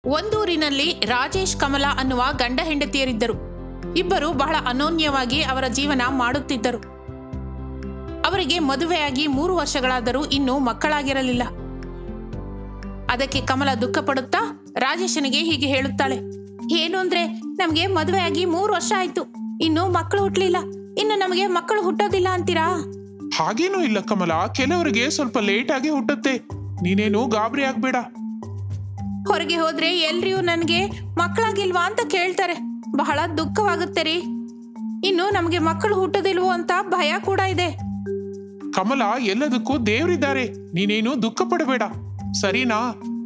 ಒಂದೂರಿನಲ್ಲಿ ರಾಜೇಶ್ ಕಮಲ ಅನ್ನುವ ಗಂಡ ಹೆಂಡತಿಯರಿದ್ದರು ಇಬ್ಬರು ಬಹಳ ಅನೋನ್ಯವಾಗಿ ಅವರ ಜೀವನ ಮಾಡುತ್ತಿದ್ದರು ಅವರಿಗೆ ಮದುವೆಯಾಗಿ ಮೂರು ವರ್ಷಗಳಾದರೂ ಇನ್ನೂ ಮಕ್ಕಳಾಗಿರಲಿಲ್ಲ ಅದಕ್ಕೆ ಕಮಲ ದುಃಖ ಪಡುತ್ತಾ ರಾಜೇಶನಿಗೆ ಹೀಗೆ ಹೇಳುತ್ತಾಳೆ ಏನು ಅಂದ್ರೆ ನಮ್ಗೆ ಮದುವೆಯಾಗಿ ಮೂರು ವರ್ಷ ಆಯ್ತು ಇನ್ನು ಮಕ್ಕಳು ಹುಟ್ಲಿಲ್ಲ ಇನ್ನು ನಮಗೆ ಮಕ್ಕಳು ಹುಟ್ಟೋದಿಲ್ಲ ಅಂತೀರಾ ಹಾಗೇನೂ ಇಲ್ಲ ಕಮಲ ಕೆಲವರಿಗೆ ಸ್ವಲ್ಪ ಲೇಟ್ ಆಗಿ ಹುಟ್ಟುತ್ತೆ ನೀನೇನು ಗಾಬರಿ ಆಗ್ಬೇಡ ಹೊರಗೆ ಹೋದ್ರೆ ಎಲ್ರಿಯೂ ನನಗೆ ಮಕ್ಕಳಾಗಿಲ್ವಾ ಅಂತ ಕೇಳ್ತಾರೆ ಬಹಳ ದುಃಖವಾಗುತ್ತೆ ರೀ ಇನ್ನು ನಮಗೆ ಮಕ್ಕಳು ಹುಟ್ಟೋದಿಲ್ವೋ ಅಂತ ಭಯ ಕೂಡ ಇದೆ ಕಮಲ ಎಲ್ಲದಕ್ಕೂ ದೇವರಿದ್ದಾರೆ ನೀನೇನು ದುಃಖ ಪಡಬೇಡ ಸರಿನಾ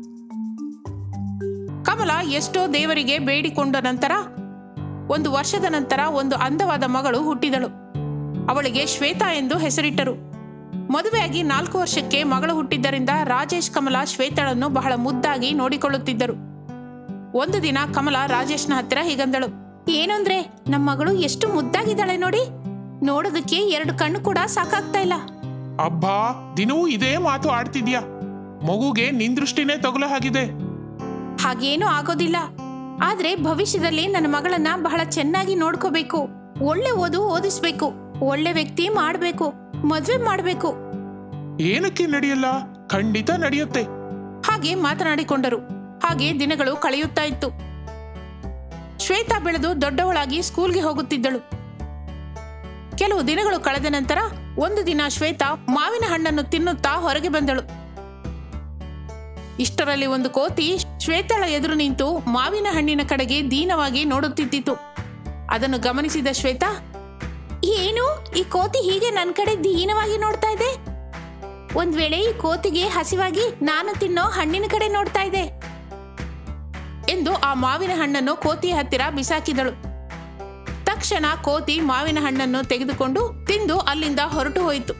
ಕಮಲ ಎಷ್ಟೋ ದೇವರಿಗೆ ಬೇಡಿಕೊಂಡ ನಂತರ ಒಂದು ವರ್ಷದ ನಂತರ ಒಂದು ಅಂದವಾದ ಮಗಳು ಹುಟ್ಟಿದಳು ಅವಳಿಗೆ ಶ್ವೇತಾ ಎಂದು ಹೆಸರಿಟ್ಟರು ಮದುವೆಯಾಗಿ ನಾಲ್ಕು ವರ್ಷಕ್ಕೆ ಮಗಳು ಹುಟ್ಟಿದ್ದರಿಂದ ರಾಜೇಶ್ ಕಮಲ ಶ್ವೇತಳನ್ನು ಬಹಳ ಮುದ್ದಾಗಿ ನೋಡಿಕೊಳ್ಳುತ್ತಿದ್ದರು ಒಂದು ದಿನ ಕಮಲ ರಾಜೇಶ್ನ ಹತ್ತಿರ ಹೀಗಂದಳು ಏನು ಅಂದ್ರೆ ನಮ್ಮ ಮಗಳು ಎಷ್ಟು ಮುದ್ದಾಗಿದ್ದಾಳೆ ನೋಡಿ ನೋಡೋದಕ್ಕೆ ಎರಡು ಕಣ್ಣು ಕೂಡ ಸಾಕಾಗ್ತಾ ಇಲ್ಲ ಅಬ್ಬಾ ದಿನವೂ ಇದೇ ಮಾತು ಆಡ್ತಿದ್ಯಾ ಮಗುಗೆ ನಿನ್ ದೃಷ್ಟಿನೇ ತಗುಲ ಹಾಗಿದೆ ಹಾಗೇನೂ ಆಗೋದಿಲ್ಲ ಆದ್ರೆ ಭವಿಷ್ಯದಲ್ಲಿ ನನ್ನ ಮಗಳನ್ನ ಬಹಳ ಚೆನ್ನಾಗಿ ನೋಡ್ಕೋಬೇಕು ಒಳ್ಳೆ ಓದು ಓದಿಸ್ಬೇಕು ಒಳ್ಳೆ ವ್ಯಕ್ತಿ ಮಾಡ್ಬೇಕು ಮದ್ವೆ ಮಾಡ್ಬೇಕು ಏನಕ್ಕೆ ನಡೆಯಲ್ಲ ಖಂಡಿತ ನಡೆಯುತ್ತೆ ಹಾಗೆ ಮಾತನಾಡಿಕೊಂಡರು ಹಾಗೆ ದಿನಗಳು ಕಳೆಯುತ್ತಾ ಇತ್ತು ಶ್ವೇತಾ ಬೆಳೆದು ದೊಡ್ಡವಳಾಗಿ ಸ್ಕೂಲ್ಗೆ ಹೋಗುತ್ತಿದ್ದಳು ಕೆಲವು ದಿನಗಳು ಕಳೆದ ನಂತರ ಒಂದು ದಿನ ಶ್ವೇತಾ ಮಾವಿನ ಹಣ್ಣನ್ನು ತಿನ್ನುತ್ತಾ ಹೊರಗೆ ಬಂದಳು ಇಷ್ಟರಲ್ಲಿ ಒಂದು ಕೋತಿ ಶ್ವೇತಳ ಎದುರು ನಿಂತು ಮಾವಿನ ಹಣ್ಣಿನ ಕಡೆಗೆ ದೀನವಾಗಿ ನೋಡುತ್ತಿದ್ದಿತು ಅದನ್ನು ಗಮನಿಸಿದ ಶ್ವೇತಾ ಏನು ಈ ಕೋತಿ ಹೀಗೆ ನನ್ನ ಕಡೆ ದೀನವಾಗಿ ನೋಡ್ತಾ ಇದೆ ಒಂದ್ ವೇಳೆ ಈ ಕೋತಿಗೆ ಹಸಿವಾಗಿ ನಾನು ತಿನ್ನೋ ಹಣ್ಣಿನ ಕಡೆ ನೋಡ್ತಾ ಇದೆ ಎಂದು ಆ ಮಾವಿನ ಹಣ್ಣನ್ನು ಕೋತಿಯ ಹತ್ತಿರ ಬಿಸಾಕಿದಳು ತಕ್ಷಣ ಕೋತಿ ಮಾವಿನ ಹಣ್ಣನ್ನು ತೆಗೆದುಕೊಂಡು ತಿಂದು ಅಲ್ಲಿಂದ ಹೊರಟು ಹೋಯಿತು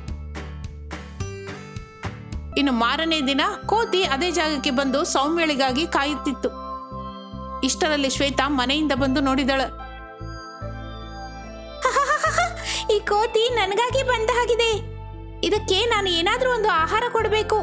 ಇನ್ನು ಮಾರನೇ ದಿನ ಕೋತಿ ಅದೇ ಜಾಗಕ್ಕೆ ಬಂದು ಸೌಮ್ಯಳಿಗಾಗಿ ಕಾಯುತ್ತಿತ್ತು ಇಷ್ಟರಲ್ಲಿ ಶ್ವೇತಾ ಮನೆಯಿಂದ ಬಂದು ನೋಡಿದಳು ಈ ಕೋತಿ ನನಗಾಗಿ ಬಂದ ಹಾಗಿದೆ ಇದಕ್ಕೆ ನಾನು ಏನಾದ್ರೂ ಒಂದು ಆಹಾರ ಕೊಡಬೇಕು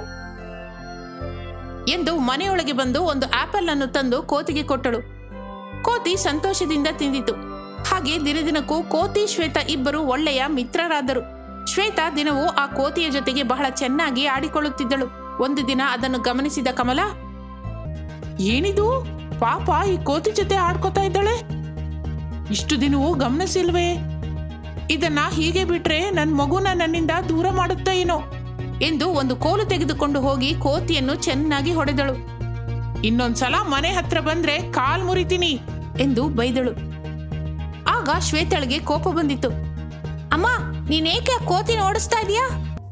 ಎಂದು ಮನೆಯೊಳಗೆ ಬಂದು ಒಂದು ಆಪಲ್ ಅನ್ನು ತಂದು ಕೋತಿಗೆ ಕೊಟ್ಟಳು ಕೋತಿ ಸಂತೋಷದಿಂದ ತಿಂದಿತು ಹಾಗೆ ದಿನದಿನಕ್ಕೂ ಕೋತಿ ಶ್ವೇತಾ ಇಬ್ಬರು ಒಳ್ಳೆಯ ಮಿತ್ರರಾದರು ಶ್ವೇತಾ ದಿನವೂ ಆ ಕೋತಿಯ ಜೊತೆಗೆ ಬಹಳ ಚೆನ್ನಾಗಿ ಆಡಿಕೊಳ್ಳುತ್ತಿದ್ದಳು ಒಂದು ದಿನ ಅದನ್ನು ಗಮನಿಸಿದ ಕಮಲ ಏನಿದು ಪಾಪ ಈ ಕೋತಿ ಜೊತೆ ಆಡ್ಕೋತಾ ಇದ್ದಾಳೆ ಇಷ್ಟು ದಿನವೂ ಗಮನಿಸಿಲ್ವೇ ಇದನ್ನ ಹೀಗೆ ಬಿಟ್ರೆ ನನ್ ಮಗುನ ನನ್ನಿಂದ ದೂರ ಮಾಡುತ್ತಾ ಏನೋ ಎಂದು ಒಂದು ಕೋಲು ತೆಗೆದುಕೊಂಡು ಹೋಗಿ ಕೋತಿಯನ್ನು ಚೆನ್ನಾಗಿ ಹೊಡೆದಳು ಇನ್ನೊಂದ್ಸಲ ಮನೆ ಹತ್ರ ಬಂದ್ರೆ ಕಾಲ್ ಮುರಿತೀನಿ ಎಂದು ಬೈದಳು ಆಗ ಶ್ವೇತಳಿಗೆ ಕೋಪ ಬಂದಿತ್ತು ಅಮ್ಮ ನೀನೇಕೆ ಆ ಕೋತಿನ ಓಡಿಸ್ತಾ ಇದೀಯಾ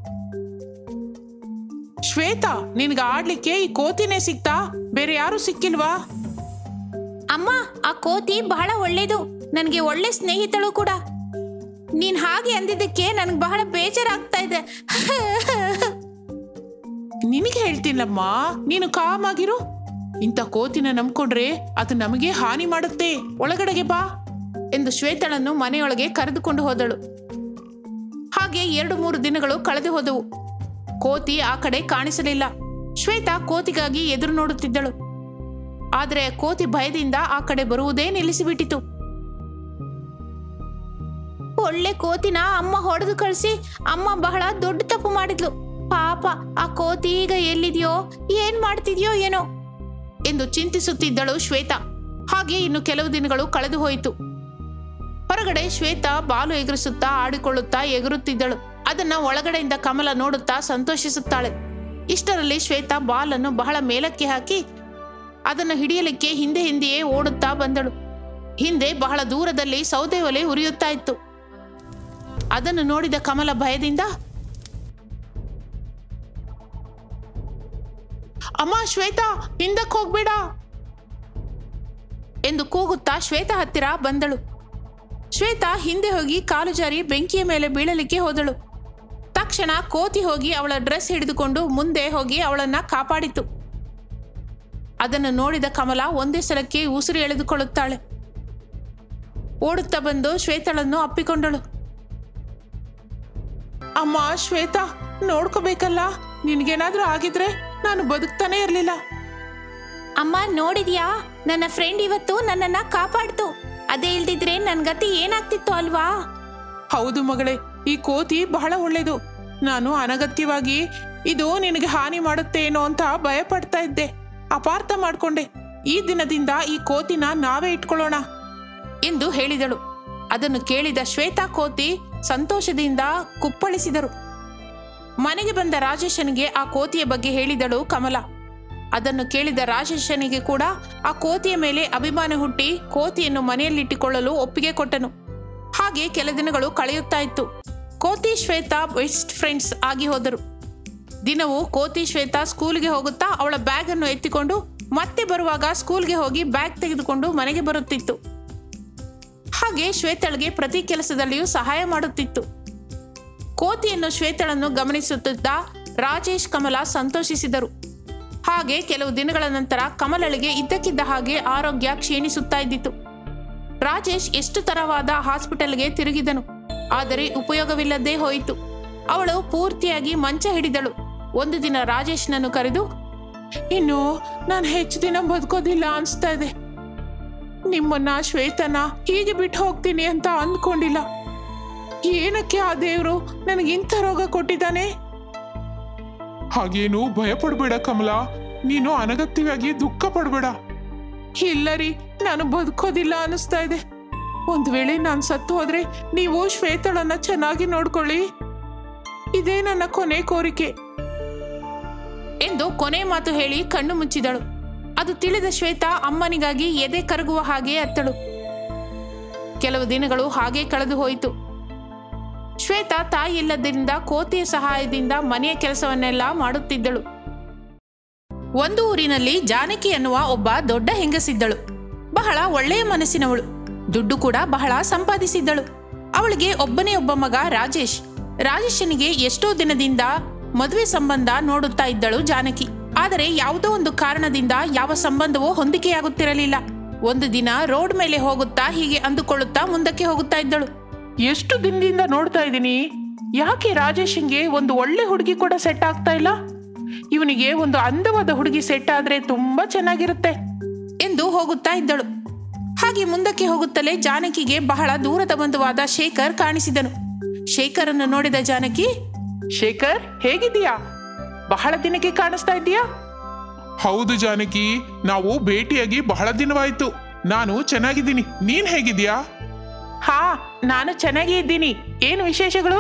ಶ್ವೇತಾ ನಿನ್ಗೆ ಆಡ್ಲಿಕ್ಕೆ ಈ ಕೋತಿನೇ ಸಿಕ್ತಾ ಬೇರೆ ಯಾರು ಸಿಕ್ಕಿಲ್ವಾ ಅಮ್ಮ ಆ ಕೋತಿ ಬಹಳ ಒಳ್ಳೇದು ನನಗೆ ಒಳ್ಳೆ ಸ್ನೇಹಿತಳು ಕೂಡ ನೀನ್ ಹಾಗೆ ಅಂದಿದ್ದಕ್ಕೆ ನನಗೆ ಬಹಳ ಬೇಜಾರಾಗ್ತಾ ಇದೆ ನಿನಗೆ ಹೇಳ್ತೀನಮ್ಮ ನೀನು ಕಾಮಾಗಿರು ಇಂಥ ಕೋತಿನ ನಂಬ್ಕೊಂಡ್ರೆ ಅದು ನಮಗೆ ಹಾನಿ ಮಾಡುತ್ತೆ ಒಳಗಡೆಗೆ ಬಾ ಎಂದು ಶ್ವೇತಳನ್ನು ಮನೆಯೊಳಗೆ ಕರೆದುಕೊಂಡು ಹೋದಳು ಹಾಗೆ ಎರಡು ಮೂರು ದಿನಗಳು ಕಳೆದು ಹೋದವು ಕೋತಿ ಆ ಕಡೆ ಕಾಣಿಸಲಿಲ್ಲ ಶ್ವೇತಾ ಕೋತಿಗಾಗಿ ಎದುರು ನೋಡುತ್ತಿದ್ದಳು ಆದರೆ ಕೋತಿ ಭಯದಿಂದ ಆ ಕಡೆ ಬರುವುದೇ ನಿಲ್ಲಿಸಿಬಿಟ್ಟಿತು ಒಳ್ಳೆ ಕೋತಿನ ಅಮ್ಮ ಹೊಡೆದು ಕಳಿಸಿ ಅಮ್ಮ ಬಹಳ ದೊಡ್ಡ ತಪ್ಪು ಮಾಡಿದ್ಲು ಪಾಪ ಆ ಕೋತಿ ಈಗ ಎಲ್ಲಿದೆಯೋ ಏನ್ ಮಾಡ್ತಿದ್ಯೋ ಏನೋ ಎಂದು ಚಿಂತಿಸುತ್ತಿದ್ದಳು ಶ್ವೇತಾ ಹಾಗೆ ಇನ್ನು ಕೆಲವು ದಿನಗಳು ಕಳೆದು ಹೋಯಿತು ಹೊರಗಡೆ ಶ್ವೇತಾ ಬಾಲು ಎಗರಿಸುತ್ತಾ ಆಡಿಕೊಳ್ಳುತ್ತಾ ಎಗರುತ್ತಿದ್ದಳು ಅದನ್ನ ಒಳಗಡೆಯಿಂದ ಕಮಲ ನೋಡುತ್ತಾ ಸಂತೋಷಿಸುತ್ತಾಳೆ ಇಷ್ಟರಲ್ಲಿ ಶ್ವೇತಾ ಬಾಲನ್ನು ಬಹಳ ಮೇಲಕ್ಕೆ ಹಾಕಿ ಅದನ್ನು ಹಿಡಿಯಲಿಕ್ಕೆ ಹಿಂದೆ ಹಿಂದೆಯೇ ಓಡುತ್ತಾ ಬಂದಳು ಹಿಂದೆ ಬಹಳ ದೂರದಲ್ಲಿ ಸೌದೆ ಒಲೆ ಉರಿಯುತ್ತಾ ಇತ್ತು ಅದನ್ನು ನೋಡಿದ ಕಮಲ ಭಯದಿಂದ ಅಮ್ಮ ಶ್ವೇತಾ ಹಿಂದಕ್ಕೆ ಹೋಗ್ಬೇಡ ಎಂದು ಕೂಗುತ್ತಾ ಶ್ವೇತಾ ಹತ್ತಿರ ಬಂದಳು ಶ್ವೇತಾ ಹಿಂದೆ ಹೋಗಿ ಕಾಲು ಜಾರಿ ಬೆಂಕಿಯ ಮೇಲೆ ಬೀಳಲಿಕ್ಕೆ ಹೋದಳು ತಕ್ಷಣ ಕೋತಿ ಹೋಗಿ ಅವಳ ಡ್ರೆಸ್ ಹಿಡಿದುಕೊಂಡು ಮುಂದೆ ಹೋಗಿ ಅವಳನ್ನ ಕಾಪಾಡಿತು ಅದನ್ನು ನೋಡಿದ ಕಮಲ ಒಂದೇ ಸಲಕ್ಕೆ ಉಸಿರು ಎಳೆದುಕೊಳ್ಳುತ್ತಾಳೆ ಓಡುತ್ತಾ ಬಂದು ಶ್ವೇತಳನ್ನು ಅಪ್ಪಿಕೊಂಡಳು ಅಮ್ಮ ಶ್ವೇತಾ ನೋಡ್ಕೋಬೇಕಲ್ಲ ನಿನ್ಗೇನಾದ್ರೂ ಆಗಿದ್ರೆ ನಾನು ಬದುಕ್ತಾನೆ ಇರಲಿಲ್ಲ ಅಮ್ಮ ನೋಡಿದ್ಯಾ ನನ್ನ ಫ್ರೆಂಡ್ ಇವತ್ತು ನನ್ನನ್ನ ಕಾಪಾಡ್ತು ಅದೇ ಇಲ್ದಿದ್ರೆ ನನ್ ಗತಿ ಏನಾಗ್ತಿತ್ತು ಅಲ್ವಾ ಹೌದು ಮಗಳೇ ಈ ಕೋತಿ ಬಹಳ ಒಳ್ಳೇದು ನಾನು ಅನಗತ್ಯವಾಗಿ ಇದು ನಿನಗೆ ಹಾನಿ ಮಾಡುತ್ತೇನೋ ಅಂತ ಭಯ ಪಡ್ತಾ ಇದ್ದೆ ಅಪಾರ್ಥ ಮಾಡ್ಕೊಂಡೆ ಈ ದಿನದಿಂದ ಈ ಕೋತಿನ ನಾವೇ ಇಟ್ಕೊಳ್ಳೋಣ ಎಂದು ಹೇಳಿದಳು ಅದನ್ನು ಕೇಳಿದ ಶ್ವೇತಾ ಕೋತಿ ಸಂತೋಷದಿಂದ ಕುಪ್ಪಳಿಸಿದರು ಮನೆಗೆ ಬಂದ ರಾಜೇಶನಿಗೆ ಆ ಕೋತಿಯ ಬಗ್ಗೆ ಹೇಳಿದಳು ಕಮಲ ಅದನ್ನು ಕೇಳಿದ ರಾಜೇಶನಿಗೆ ಕೂಡ ಆ ಕೋತಿಯ ಮೇಲೆ ಅಭಿಮಾನ ಹುಟ್ಟಿ ಕೋತಿಯನ್ನು ಮನೆಯಲ್ಲಿಟ್ಟುಕೊಳ್ಳಲು ಒಪ್ಪಿಗೆ ಕೊಟ್ಟನು ಹಾಗೆ ಕೆಲ ದಿನಗಳು ಕಳೆಯುತ್ತಾ ಇತ್ತು ಕೋತಿ ಶ್ವೇತಾ ಬೆಸ್ಟ್ ಫ್ರೆಂಡ್ಸ್ ಆಗಿ ಹೋದರು ದಿನವೂ ಕೋತಿ ಶ್ವೇತಾ ಸ್ಕೂಲ್ಗೆ ಹೋಗುತ್ತಾ ಅವಳ ಬ್ಯಾಗ್ ಅನ್ನು ಎತ್ತಿಕೊಂಡು ಮತ್ತೆ ಬರುವಾಗ ಸ್ಕೂಲ್ಗೆ ಹೋಗಿ ಬ್ಯಾಗ್ ತೆಗೆದುಕೊಂಡು ಮನೆಗೆ ಬರುತ್ತಿತ್ತು ಹಾಗೆ ಶ್ವೇತಳಿಗೆ ಪ್ರತಿ ಕೆಲಸದಲ್ಲಿಯೂ ಸಹಾಯ ಮಾಡುತ್ತಿತ್ತು ಕೋತಿಯನ್ನು ಶ್ವೇತಳನ್ನು ಗಮನಿಸುತ್ತಿದ್ದ ರಾಜೇಶ್ ಕಮಲ ಸಂತೋಷಿಸಿದರು ಹಾಗೆ ಕೆಲವು ದಿನಗಳ ನಂತರ ಕಮಲಳಿಗೆ ಇದ್ದಕ್ಕಿದ್ದ ಹಾಗೆ ಆರೋಗ್ಯ ಕ್ಷೀಣಿಸುತ್ತಾ ಇದ್ದಿತು ರಾಜೇಶ್ ಎಷ್ಟು ತರವಾದ ಹಾಸ್ಪಿಟಲ್ಗೆ ತಿರುಗಿದನು ಆದರೆ ಉಪಯೋಗವಿಲ್ಲದೇ ಹೋಯಿತು ಅವಳು ಪೂರ್ತಿಯಾಗಿ ಮಂಚ ಹಿಡಿದಳು ಒಂದು ದಿನ ರಾಜೇಶ್ನನ್ನು ಕರೆದು ಇನ್ನು ನಾನು ಹೆಚ್ಚು ದಿನ ಬದುಕೋದಿಲ್ಲ ಅನ್ಸ್ತಾ ಇದೆ ನಿಮ್ಮನ್ನ ಶ್ವೇತನ ಹೀಗೆ ಬಿಟ್ಟು ಹೋಗ್ತೀನಿ ಅಂತ ಅಂದ್ಕೊಂಡಿಲ್ಲ ಏನಕ್ಕೆ ಆ ದೇವರು ನನಗಿಂಥ ರೋಗ ಕೊಟ್ಟಿದ್ದಾನೆ ಹಾಗೇನು ಭಯ ಪಡ್ಬೇಡ ಕಮಲ ನೀನು ಅನಗತ್ಯವಾಗಿ ದುಃಖ ಪಡ್ಬೇಡ ಇಲ್ಲ ರೀ ನಾನು ಬದುಕೋದಿಲ್ಲ ಅನಿಸ್ತಾ ಇದೆ ಒಂದ್ ವೇಳೆ ನಾನು ಸತ್ತು ಹೋದ್ರೆ ನೀವು ಶ್ವೇತಳನ್ನ ಚೆನ್ನಾಗಿ ನೋಡ್ಕೊಳ್ಳಿ ಇದೇ ನನ್ನ ಕೊನೆ ಕೋರಿಕೆ ಎಂದು ಕೊನೆ ಮಾತು ಹೇಳಿ ಕಣ್ಣು ಮುಚ್ಚಿದಳು ಅದು ತಿಳಿದ ಶ್ವೇತಾ ಅಮ್ಮನಿಗಾಗಿ ಎದೆ ಕರಗುವ ಹಾಗೆ ಅತ್ತಳು ಕೆಲವು ದಿನಗಳು ಹಾಗೆ ಕಳೆದು ಹೋಯಿತು ಶ್ವೇತಾ ತಾಯಿ ಇಲ್ಲದ್ದರಿಂದ ಕೋತಿಯ ಸಹಾಯದಿಂದ ಮನೆಯ ಕೆಲಸವನ್ನೆಲ್ಲ ಮಾಡುತ್ತಿದ್ದಳು ಒಂದು ಊರಿನಲ್ಲಿ ಜಾನಕಿ ಎನ್ನುವ ಒಬ್ಬ ದೊಡ್ಡ ಹೆಂಗಸಿದ್ದಳು ಬಹಳ ಒಳ್ಳೆಯ ಮನಸ್ಸಿನವಳು ದುಡ್ಡು ಕೂಡ ಬಹಳ ಸಂಪಾದಿಸಿದ್ದಳು ಅವಳಿಗೆ ಒಬ್ಬನೇ ಒಬ್ಬ ಮಗ ರಾಜೇಶ್ ರಾಜೇಶನಿಗೆ ಎಷ್ಟೋ ದಿನದಿಂದ ಮದುವೆ ಸಂಬಂಧ ನೋಡುತ್ತಾ ಇದ್ದಳು ಜಾನಕಿ ಆದರೆ ಯಾವುದೋ ಒಂದು ಕಾರಣದಿಂದ ಯಾವ ಸಂಬಂಧವೂ ಹೊಂದಿಕೆಯಾಗುತ್ತಿರಲಿಲ್ಲ ಒಂದು ದಿನ ರೋಡ್ ಮೇಲೆ ಹೋಗುತ್ತಾ ಹೀಗೆ ಅಂದುಕೊಳ್ಳುತ್ತಾ ಮುಂದಕ್ಕೆ ಹೋಗುತ್ತಾ ಇದ್ದಳು ಎಷ್ಟು ದಿನದಿಂದ ನೋಡ್ತಾ ಇದ್ದೀನಿ ಯಾಕೆ ರಾಜೇಶನ್ಗೆ ಒಂದು ಒಳ್ಳೆ ಹುಡುಗಿ ಕೂಡ ಸೆಟ್ ಆಗ್ತಾ ಇಲ್ಲ ಇವನಿಗೆ ಒಂದು ಅಂದವಾದ ಹುಡುಗಿ ಸೆಟ್ ಆದ್ರೆ ತುಂಬಾ ಚೆನ್ನಾಗಿರುತ್ತೆ ಎಂದು ಹೋಗುತ್ತಾ ಇದ್ದಳು ಹಾಗೆ ಮುಂದಕ್ಕೆ ಹೋಗುತ್ತಲೇ ಜಾನಕಿಗೆ ಬಹಳ ದೂರದ ಬಂಧುವಾದ ಶೇಖರ್ ಕಾಣಿಸಿದನು ಶೇಖರನ್ನು ನೋಡಿದ ಜಾನಕಿ ಶೇಖರ್ ಹೇಗಿದೀಯಾ ಬಹಳ ದಿನಕ್ಕೆ ಕಾಣಿಸ್ತಾ ಇದ್ದೀಯಾ ಹೌದು ಜಾನಕಿ ನಾವು ಭೇಟಿಯಾಗಿ ಬಹಳ ದಿನವಾಯ್ತು ನಾನು ಚೆನ್ನಾಗಿದ್ದೀನಿ ನೀನ್ ಹೇಗಿದ್ಯಾ ಹಾ ನಾನು ಚೆನ್ನಾಗೇ ಇದ್ದೀನಿ ಏನು ವಿಶೇಷಗಳು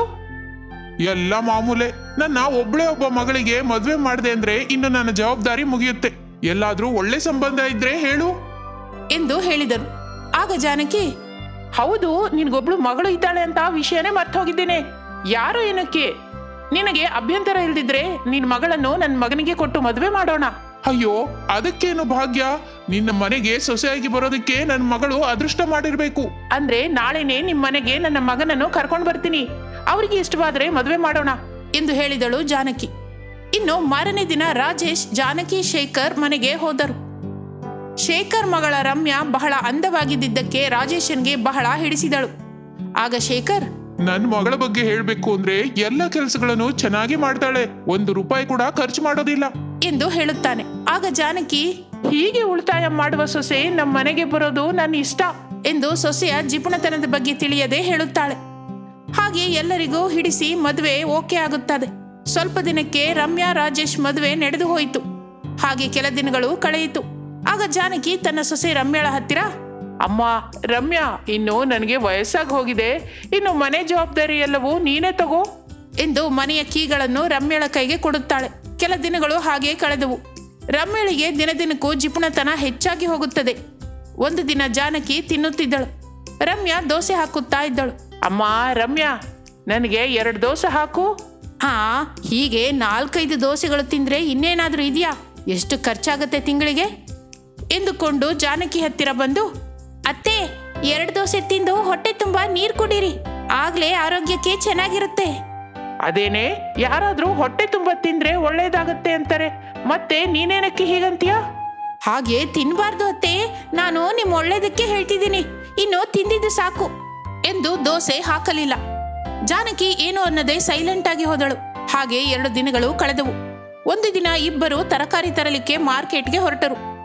ಎಲ್ಲ ಮಾಮೂಲೆ ನನ್ನ ಒಬ್ಳೆ ಒಬ್ಬ ಮಗಳಿಗೆ ಮದ್ವೆ ಮಾಡಿದೆ ಅಂದ್ರೆ ಇನ್ನು ನನ್ನ ಜವಾಬ್ದಾರಿ ಮುಗಿಯುತ್ತೆ ಎಲ್ಲಾದ್ರೂ ಒಳ್ಳೆ ಸಂಬಂಧ ಇದ್ರೆ ಹೇಳು ಎಂದು ಹೇಳಿದನು ಆಗ ಜಾನಕಿ ಹೌದು ನಿನ್ಗೊಬ್ಳು ಮಗಳು ಇದ್ದಾಳೆ ಅಂತ ವಿಷಯನೇ ಮರ್ತು ಹೋಗಿದ್ದೇನೆ ಯಾರು ಏನಕ್ಕೆ ನಿನಗೆ ಅಭ್ಯಂತರ ಇಲ್ದಿದ್ರೆ ನಿನ್ ಮಗಳನ್ನು ನನ್ನ ಮಗನಿಗೆ ಕೊಟ್ಟು ಮದುವೆ ಮಾಡೋಣ ಅಯ್ಯೋ ಅದಕ್ಕೇನು ಭಾಗ್ಯ ನಿನ್ನ ಮನೆಗೆ ಸೊಸೆಯಾಗಿ ಬರೋದಕ್ಕೆ ನನ್ನ ಮಗಳು ಅದೃಷ್ಟ ಮಾಡಿರ್ಬೇಕು ಅಂದ್ರೆ ನಾಳೆನೆ ನಿಮ್ ಮನೆಗೆ ನನ್ನ ಮಗನನ್ನು ಕರ್ಕೊಂಡು ಬರ್ತೀನಿ ಅವ್ರಿಗೆ ಇಷ್ಟವಾದ್ರೆ ಮದುವೆ ಮಾಡೋಣ ಎಂದು ಹೇಳಿದಳು ಜಾನಕಿ ಇನ್ನು ಮಾರನೇ ದಿನ ರಾಜೇಶ್ ಜಾನಕಿ ಶೇಖರ್ ಮನೆಗೆ ಹೋದರು ಶೇಖರ್ ಮಗಳ ರಮ್ಯಾ ಬಹಳ ಅಂದವಾಗಿದ್ದಕ್ಕೆ ರಾಜೇಶನ್ಗೆ ಬಹಳ ಹಿಡಿಸಿದಳು ಆಗ ಶೇಖರ್ ನನ್ನ ಮಗಳ ಬಗ್ಗೆ ಹೇಳ್ಬೇಕು ಅಂದ್ರೆ ಎಲ್ಲ ಕೆಲಸಗಳನ್ನು ಚೆನ್ನಾಗಿ ಮಾಡ್ತಾಳೆ ಒಂದು ರೂಪಾಯಿ ಕೂಡ ಖರ್ಚು ಮಾಡೋದಿಲ್ಲ ಎಂದು ಹೇಳುತ್ತಾನೆ ಆಗ ಜಾನಕಿ ಹೀಗೆ ಉಳಿತಾಯ ಮಾಡುವ ಸೊಸೆ ನಮ್ಮ ಮನೆಗೆ ಬರೋದು ನನ್ನ ಇಷ್ಟ ಎಂದು ಸೊಸೆಯ ಜಿಪುಣತನದ ಬಗ್ಗೆ ತಿಳಿಯದೆ ಹೇಳುತ್ತಾಳೆ ಹಾಗೆ ಎಲ್ಲರಿಗೂ ಹಿಡಿಸಿ ಮದುವೆ ಓಕೆ ಆಗುತ್ತದೆ ಸ್ವಲ್ಪ ದಿನಕ್ಕೆ ರಮ್ಯಾ ರಾಜೇಶ್ ಮದುವೆ ನಡೆದು ಹೋಯಿತು ಹಾಗೆ ಕೆಲ ದಿನಗಳು ಕಳೆಯಿತು ಆಗ ಜಾನಕಿ ತನ್ನ ಸೊಸೆ ರಮ್ಯಾಳ ಹತ್ತಿರ ಅಮ್ಮ ರಮ್ಯಾ ಇನ್ನು ನನಗೆ ವಯಸ್ಸಾಗಿ ಹೋಗಿದೆ ಇನ್ನು ಮನೆ ಜವಾಬ್ದಾರಿ ಎಲ್ಲವೂ ನೀನೇ ತಗೋ ಎಂದು ಮನೆಯ ಕೀಗಳನ್ನು ರಮ್ಯಳ ಕೈಗೆ ಕೊಡುತ್ತಾಳೆ ಕೆಲ ದಿನಗಳು ಹಾಗೆ ಕಳೆದವು ರಮ್ಯಳಿಗೆ ದಿನದಿನಕ್ಕೂ ಜಿಪುಣತನ ಹೆಚ್ಚಾಗಿ ಹೋಗುತ್ತದೆ ಒಂದು ದಿನ ಜಾನಕಿ ತಿನ್ನುತ್ತಿದ್ದಳು ರಮ್ಯಾ ದೋಸೆ ಹಾಕುತ್ತಾ ಇದ್ದಳು ಅಮ್ಮ ರಮ್ಯಾ ನನಗೆ ಎರಡು ದೋಸೆ ಹಾಕು ಹಾ ಹೀಗೆ ನಾಲ್ಕೈದು ದೋಸೆಗಳು ತಿಂದ್ರೆ ಇನ್ನೇನಾದ್ರೂ ಇದೆಯಾ ಎಷ್ಟು ಖರ್ಚಾಗತ್ತೆ ತಿಂಗಳಿಗೆ ಎಂದುಕೊಂಡು ಜಾನಕಿ ಹತ್ತಿರ ಬಂದು ಅತ್ತೆ ಎರಡು ದೋಸೆ ತಿಂದು ಹೊಟ್ಟೆ ತುಂಬಾ ನೀರು ಕುಡೀರಿ ಆಗ್ಲೇ ಆರೋಗ್ಯಕ್ಕೆ ಚೆನ್ನಾಗಿರುತ್ತೆ ಅದೇನೆ ಯಾರಾದ್ರೂ ಹೊಟ್ಟೆ ತುಂಬ ತಿಂದ್ರೆ ಒಳ್ಳೇದಾಗತ್ತೆ ಅಂತಾರೆ ಮತ್ತೆ ನೀನೇನಕ್ಕೆ ಹೀಗಂತೀಯ ಹಾಗೆ ತಿನ್ಬಾರ್ದು ಅತ್ತೆ ನಾನು ನಿಮ್ಮ ಒಳ್ಳೇದಕ್ಕೆ ಹೇಳ್ತಿದ್ದೀನಿ ಇನ್ನು ತಿಂದಿದ್ದು ಸಾಕು ಎಂದು ದೋಸೆ ಹಾಕಲಿಲ್ಲ ಜಾನಕಿ ಏನು ಅನ್ನದೆ ಸೈಲೆಂಟ್ ಆಗಿ ಹೋದಳು ಹಾಗೆ ಎರಡು ದಿನಗಳು ಕಳೆದವು ಒಂದು ದಿನ ಇಬ್ಬರು ತರಕಾರಿ ತರಲಿಕ್ಕೆ ಮಾರ್ಕೆಟ್ಗೆ ಹೊರಟರು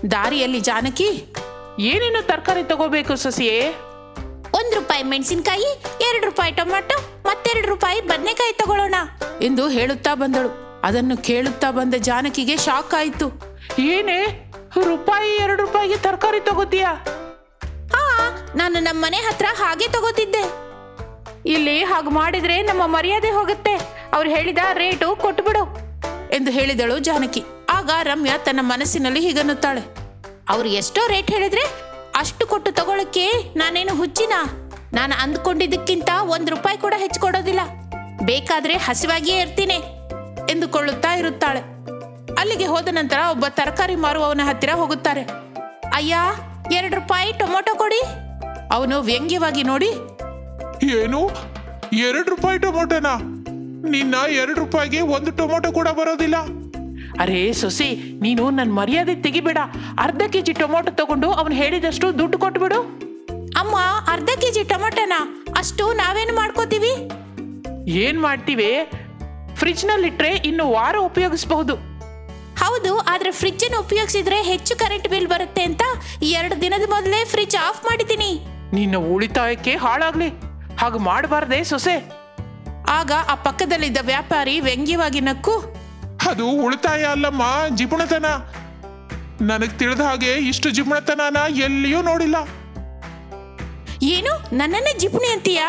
ದಾರಿಯಲ್ಲಿ ಜಾನಕಿ ಏನೇನು ತರಕಾರಿ ತಗೋಬೇಕು ಸೊಸೆಯೇ ಒಂದ್ ರೂಪಾಯಿ ಮೆಣಸಿನ್ಕಾಯಿ ಎರಡು ರೂಪಾಯಿ ಟೊಮೆಟೊ ಮತ್ತೆರಡು ರೂಪಾಯಿ ಬದನೆಕಾಯಿ ತಗೊಳ್ಳೋಣ ಎಂದು ಹೇಳುತ್ತಾ ಬಂದಳು ಅದನ್ನು ಕೇಳುತ್ತಾ ಬಂದ ಜಾನಕಿಗೆ ಶಾಕ್ ಆಯಿತು ಏನೇ ರೂಪಾಯಿ ಎರಡು ರೂಪಾಯಿಗೆ ತರಕಾರಿ ತಗೋತೀಯಾ ಹಾ ನಾನು ನಮ್ಮ ಮನೆ ಹತ್ರ ಹಾಗೆ ತಗೋತಿದ್ದೆ ಇಲ್ಲಿ ಹಾಗೆ ಮಾಡಿದ್ರೆ ನಮ್ಮ ಮರ್ಯಾದೆ ಹೋಗುತ್ತೆ ಅವ್ರು ಹೇಳಿದ ರೇಟು ಕೊಟ್ಬಿಡು ಎಂದು ಹೇಳಿದಳು ಜಾನಕಿ ಆಗ ರಮ್ಯಾ ತನ್ನ ಮನಸ್ಸಿನಲ್ಲಿ ಹೀಗನ್ನುತ್ತಾಳೆ ಅವ್ರು ಎಷ್ಟೋ ರೇಟ್ ಹೇಳಿದ್ರೆ ಅಷ್ಟು ಕೊಟ್ಟು ತಗೊಳಕ್ಕೆ ನಾನೇನು ಹುಚ್ಚಿನ ನಾನು ಅಂದ್ಕೊಂಡಿದ್ದಕ್ಕಿಂತ ಒಂದು ರೂಪಾಯಿ ಕೂಡ ಹೆಚ್ಚು ಕೊಡೋದಿಲ್ಲ ಬೇಕಾದ್ರೆ ಹಸಿವಾಗಿಯೇ ಇರ್ತೀನಿ ಎಂದುಕೊಳ್ಳುತ್ತಾ ಇರುತ್ತಾಳೆ ಅಲ್ಲಿಗೆ ಹೋದ ನಂತರ ಒಬ್ಬ ತರಕಾರಿ ಮಾರುವವನ ಹತ್ತಿರ ಹೋಗುತ್ತಾರೆ ಅಯ್ಯ ಎರಡು ರೂಪಾಯಿ ಟೊಮೊಟೊ ಕೊಡಿ ಅವನು ವ್ಯಂಗ್ಯವಾಗಿ ನೋಡಿ ಏನು ಎರಡು ರೂಪಾಯಿ ಟೊಮೊಟೊನಾ ನಿನ್ನ ಎರಡು ರೂಪಾಯಿಗೆ ಒಂದು ಟೊಮೊಟೊ ಕೂಡ ಬರೋದಿಲ್ಲ ಅರೇ ಸೊಸಿ ನೀನು ನನ್ನ ಮರ್ಯಾದೆ ತೆಗಿಬೇಡ ಅರ್ಧ ಕೆ ಜಿ ಟೊಮೊಟೊ ತಗೊಂಡು ಅವನು ಹೇಳಿದಷ್ಟು ದುಡ್ಡು ಕೊಟ್ಬಿಡು ಅಮ್ಮ ಅರ್ಧ ಕೆ ಜಿ ಟೊಮೊಟೊನ ಅಷ್ಟು ನಾವೇನು ಮಾಡ್ಕೋತೀವಿ ಏನ್ ಮಾಡ್ತೀವಿ ಫ್ರಿಜ್ನಲ್ಲಿಟ್ರೆ ಇನ್ನು ವಾರ ಉಪಯೋಗಿಸಬಹುದು ಹೌದು ಆದ್ರೆ ಫ್ರಿಜ್ ಅನ್ನು ಉಪಯೋಗಿಸಿದ್ರೆ ಹೆಚ್ಚು ಕರೆಂಟ್ ಬಿಲ್ ಬರುತ್ತೆ ಅಂತ ಈ ಎರಡು ದಿನದ ಮೊದಲೇ ಫ್ರಿಜ್ ಆಫ್ ಮಾಡಿದ್ದೀನಿ ನಿನ್ನ ಉಳಿತಾಯಕ್ಕೆ ಹಾಳಾಗ್ಲಿ ಹಾಗೆ ಮಾಡಬಾರ್ದೆ ಸೊಸೆ ಆಗ ಆ ಪಕ್ಕದಲ್ಲಿದ್ದ ವ್ಯಾಪಾರಿ ವ್ಯಂಗ್ಯವಾಗಿ ನಕ್ಕು ಅದು ಉಳಿತಾಯ ಅಲ್ಲಮ್ಮ ಜಿಪುಣತನ ನನಗ್ ತಿಳಿದ ಹಾಗೆ ಇಷ್ಟು ಜಿಪುಣತನನ ಎಲ್ಲಿಯೂ ನೋಡಿಲ್ಲ ಏನು ನನ್ನನ್ನೇ ಜಿಪುಣಿ ಅಂತೀಯಾ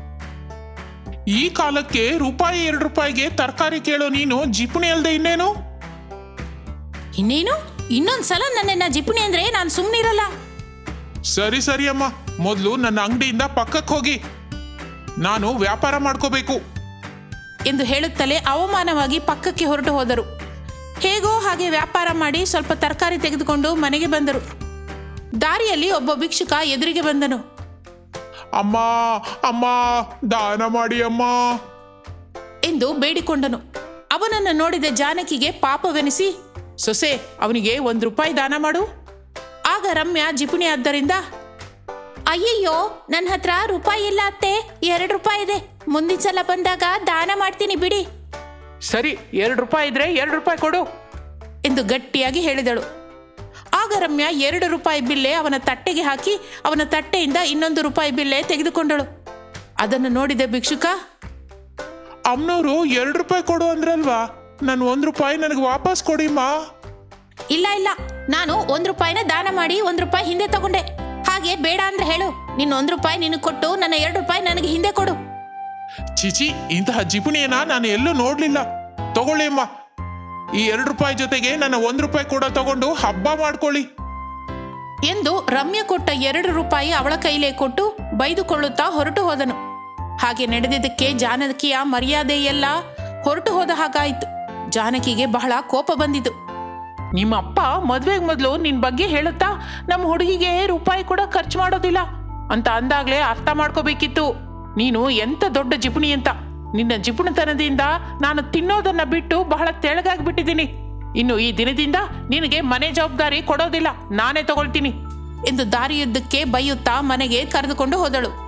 ಈ ಕಾಲಕ್ಕೆ ರೂಪಾಯಿ ಎರಡು ರೂಪಾಯಿಗೆ ತರಕಾರಿ ಕೇಳೋ ನೀನು ಜಿಪುಣಿ ಅಲ್ದೆ ಇನ್ನೇನು ಇನ್ನೇನು ಇನ್ನೊಂದ್ಸಲ ನನ್ನನ್ನ ಜಿಪುಣಿ ಅಂದ್ರೆ ನಾನು ಸುಮ್ಮನಿರಲ್ಲ ಸರಿ ಸರಿ ಅಮ್ಮ ಮೊದಲು ನನ್ನ ಅಂಗಡಿಯಿಂದ ಪಕ್ಕಕ್ಕೆ ಹೋಗಿ ನಾನು ವ್ಯಾಪಾರ ಮಾಡ್ಕೋಬೇಕು ಎಂದು ಹೇಳುತ್ತಲೇ ಅವಮಾನವಾಗಿ ಪಕ್ಕಕ್ಕೆ ಹೊರಟು ಹೋದರು ಹೇಗೋ ಹಾಗೆ ವ್ಯಾಪಾರ ಮಾಡಿ ಸ್ವಲ್ಪ ತರಕಾರಿ ತೆಗೆದುಕೊಂಡು ಮನೆಗೆ ಬಂದರು ದಾರಿಯಲ್ಲಿ ಒಬ್ಬ ಭಿಕ್ಷುಕ ಎದುರಿಗೆ ಬಂದನು ಅಮ್ಮ ಅಮ್ಮ ದಾನ ಮಾಡಿ ಅಮ್ಮ ಎಂದು ಬೇಡಿಕೊಂಡನು ಅವನನ್ನು ನೋಡಿದ ಜಾನಕಿಗೆ ಪಾಪವೆನಿಸಿ ಸೊಸೆ ಅವನಿಗೆ ಒಂದು ರೂಪಾಯಿ ದಾನ ಮಾಡು ಆಗ ರಮ್ಯಾ ಜಿಪುಣಿ ಆದ್ದರಿಂದ ಅಯ್ಯಯ್ಯೋ ನನ್ನ ಹತ್ರ ರೂಪಾಯಿ ಇಲ್ಲ ಅತ್ತೆ ಎರಡು ರೂಪಾಯಿ ಇದೆ ಮುಂದಿನ ಸಲ ಬಂದಾಗ ದಾನ ಮಾಡ್ತೀನಿ ಬಿಡಿ ಸರಿ ಎರಡು ರೂಪಾಯಿ ಇದ್ರೆ ಎರಡು ರೂಪಾಯಿ ಕೊಡು ಎಂದು ಗಟ್ಟಿಯಾಗಿ ಹೇಳಿದಳು ಆಗ ರಮ್ಯಾ ಎರಡು ರೂಪಾಯಿ ಬಿಲ್ಲೆ ಅವನ ತಟ್ಟೆಗೆ ಹಾಕಿ ಅವನ ತಟ್ಟೆಯಿಂದ ಇನ್ನೊಂದು ರೂಪಾಯಿ ಬಿಲ್ಲೆ ತೆಗೆದುಕೊಂಡಳು ಅದನ್ನು ನೋಡಿದ ಭಿಕ್ಷುಕ ಅಮ್ಮನವರು ಎರಡು ರೂಪಾಯಿ ಕೊಡು ಅಂದ್ರಲ್ವಾ ನಾನು ಒಂದು ರೂಪಾಯಿ ನನಗೆ ವಾಪಸ್ ಕೊಡಿಮ್ಮ ಇಲ್ಲ ಇಲ್ಲ ನಾನು ಒಂದ್ ರೂಪಾಯಿನ ದಾನ ಮಾಡಿ ಒಂದ್ ರೂಪಾಯಿ ಹಿಂದೆ ತಗೊಂಡೆ ಹಾಗೆ ಬೇಡ ಅಂದ್ರೆ ಹೇಳು ನಿನ್ನ ಒಂದ್ ರೂಪಾಯಿ ನಿನಗೆ ಕೊಟ್ಟು ನನ್ನ ಎರಡು ರೂಪಾಯಿ ನನಗೆ ಹಿಂದೆ ಕೊಡು ಚಿಚಿ ಇಂತಹ ಜಿಪುಣಿಯನ್ನ ನಾನು ಎಲ್ಲೂ ನೋಡ್ಲಿಲ್ಲ ತಗೊಳ್ಳಿ ಅಮ್ಮ ಈ ಎರಡು ರೂಪಾಯಿ ಜೊತೆಗೆ ನನ್ನ ಒಂದು ರೂಪಾಯಿ ಕೂಡ ತಗೊಂಡು ಹಬ್ಬ ಮಾಡ್ಕೊಳ್ಳಿ ಎಂದು ರಮ್ಯ ಕೊಟ್ಟ ಎರಡು ರೂಪಾಯಿ ಅವಳ ಕೈಲೇ ಕೊಟ್ಟು ಬೈದುಕೊಳ್ಳುತ್ತಾ ಹೊರಟು ಹೋದನು ಹಾಗೆ ನಡೆದಿದ್ದಕ್ಕೆ ಜಾನಕಿಯ ಮರ್ಯಾದೆ ಎಲ್ಲ ಹೊರಟು ಹೋದ ಹಾಗಾಯಿತು ಜಾನಕಿಗೆ ಬಹಳ ಕೋಪ ಬಂದಿತು ನಿಮ್ಮ ಅಪ್ಪ ಮದ್ವೆಗೆ ಮೊದಲು ನಿನ್ ಬಗ್ಗೆ ಹೇಳುತ್ತಾ ನಮ್ಮ ಹುಡುಗಿಗೆ ರೂಪಾಯಿ ಕೂಡ ಖರ್ಚು ಮಾಡೋದಿಲ್ಲ ಅಂತ ಅಂದಾಗ್ಲೇ ಅರ್ಥ ಮಾಡ್ಕೋಬೇಕಿತ್ತು ನೀನು ಎಂತ ದೊಡ್ಡ ಜಿಪುಣಿ ಅಂತ ನಿನ್ನ ಜಿಪುಣತನದಿಂದ ನಾನು ತಿನ್ನೋದನ್ನ ಬಿಟ್ಟು ಬಹಳ ತೆಳಗಾಗ್ಬಿಟ್ಟಿದ್ದೀನಿ ಇನ್ನು ಈ ದಿನದಿಂದ ನಿನಗೆ ಮನೆ ಜವಾಬ್ದಾರಿ ಕೊಡೋದಿಲ್ಲ ನಾನೇ ತಗೊಳ್ತೀನಿ ಎಂದು ದಾರಿಯುದ್ದಕ್ಕೆ ಬೈಯುತ್ತಾ ಮನೆಗೆ ಕರೆದುಕೊಂಡು ಹೋದಳು